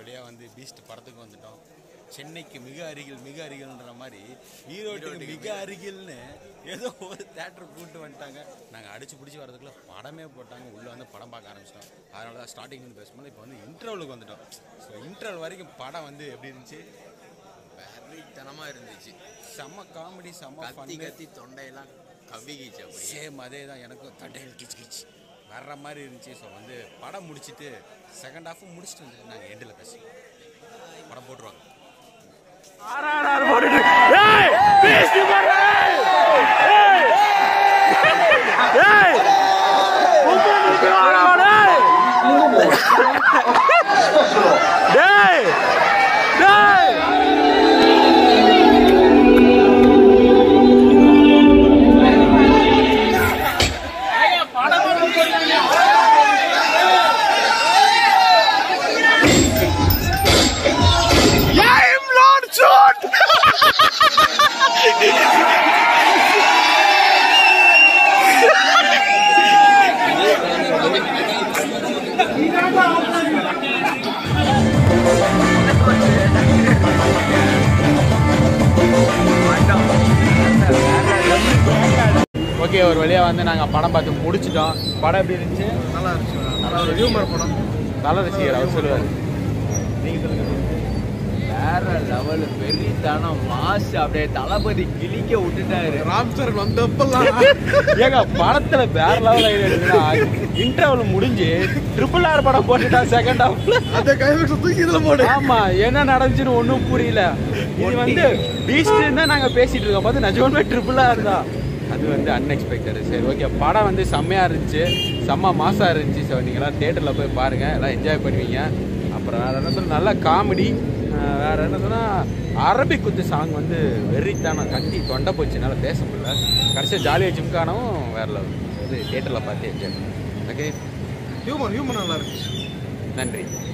வழியாக வந்து பீஸ்ட் படத்துக்கு வந்துட்டோம் சென்னைக்கு மிக அருகில் மிக அருகில்ன்ற மாதிரி ஈரோட்டுக்கு மிக அருகில்னு ஏதோ ஒரு தேட்டர் கூட்டு வந்துட்டாங்க நாங்கள் அடிச்சு பிடிச்சி வரதுக்குள்ள படமே போட்டாங்க உள்ளே வந்து படம் பார்க்க ஆரம்பிச்சிட்டோம் அதனால தான் ஸ்டார்டிங் பேசும்போது இப்போ வந்து இன்டர்வலுக்கு வந்துட்டோம் ஸோ இன்டர்வல் வரைக்கும் படம் வந்து எப்படி இருந்துச்சு வெறித்தனமா இருந்துச்சு செம்ம காமெடி செம்ம கத்தி ஃபன் கத்தி தொண்டையெல்லாம் கவ்விக்கிச்சு அப்படியே சேம் அதே தான் எனக்கும் தட்டையில் கிச் கிச் வர்ற மாதிரி இருந்துச்சு ஸோ வந்து படம் முடிச்சிட்டு செகண்ட் ஹாஃபும் முடிச்சுட்டு வந்து நாங்கள் எண்டில் பேசுவோம் படம் போட்டுருவாங்க ஓகே ஒரு வழியாக வந்து நாங்கள் படம் பார்த்து முடிச்சிட்டோம் படம் எப்படி இருந்துச்சு நல்லா இருந்துச்சு நல்லா ஒரு ஹியூமர் படம் நல்ல ரசிகர் அவர் சொல்லுவார் நீங்கள் சொல்லுங்கள் வேற லெவல் வெறித்தனம் மாசு அப்படியே தளபதி கிழிக்க விட்டுட்டாரு ராம் சரண் வந்தப்பெல்லாம் ஏங்க படத்துல வேற லெவல் ஐடியா இன்டர்வல் முடிஞ்சு ட்ரிபிள் ஆர் படம் போட்டுட்டா செகண்ட் ஹாஃப்ல அந்த கைவிட்டு தூக்கி இதுல போடு ஆமா என்ன நடந்துச்சுன்னு ஒண்ணும் புரியல இது வந்து பீஸ்ட் தான் நாங்க பேசிட்டு இருக்கோம் பார்த்து நிஜமே ட்ரிபிள் ஆர் தான் அது வந்து அன்எக்ஸ்பெக்டட் சரி ஓகே படம் வந்து செம்மையா இருந்துச்சு செம்ம மாசா இருந்துச்சு ஸோ நீங்களாம் தேட்டரில் போய் பாருங்க எல்லாம் என்ஜாய் பண்ணுவீங்க அப்புறம் வேற என்ன சொல்ல நல்ல காமெடி வேற என்ன சொன்னா அரபிக் குத்து சாங் வந்து வெறித்தான கட்டி தொண்டை போச்சு என்னால் பேச முடியல கடைசியாக ஜாலியாக ஜிம்கானவும் வேற லெவல் இது தேட்டரில் பார்த்து என்ஜாய் ஓகே ஹியூமர் ஹியூமர் நல்லா இருந்துச்சு நன்றி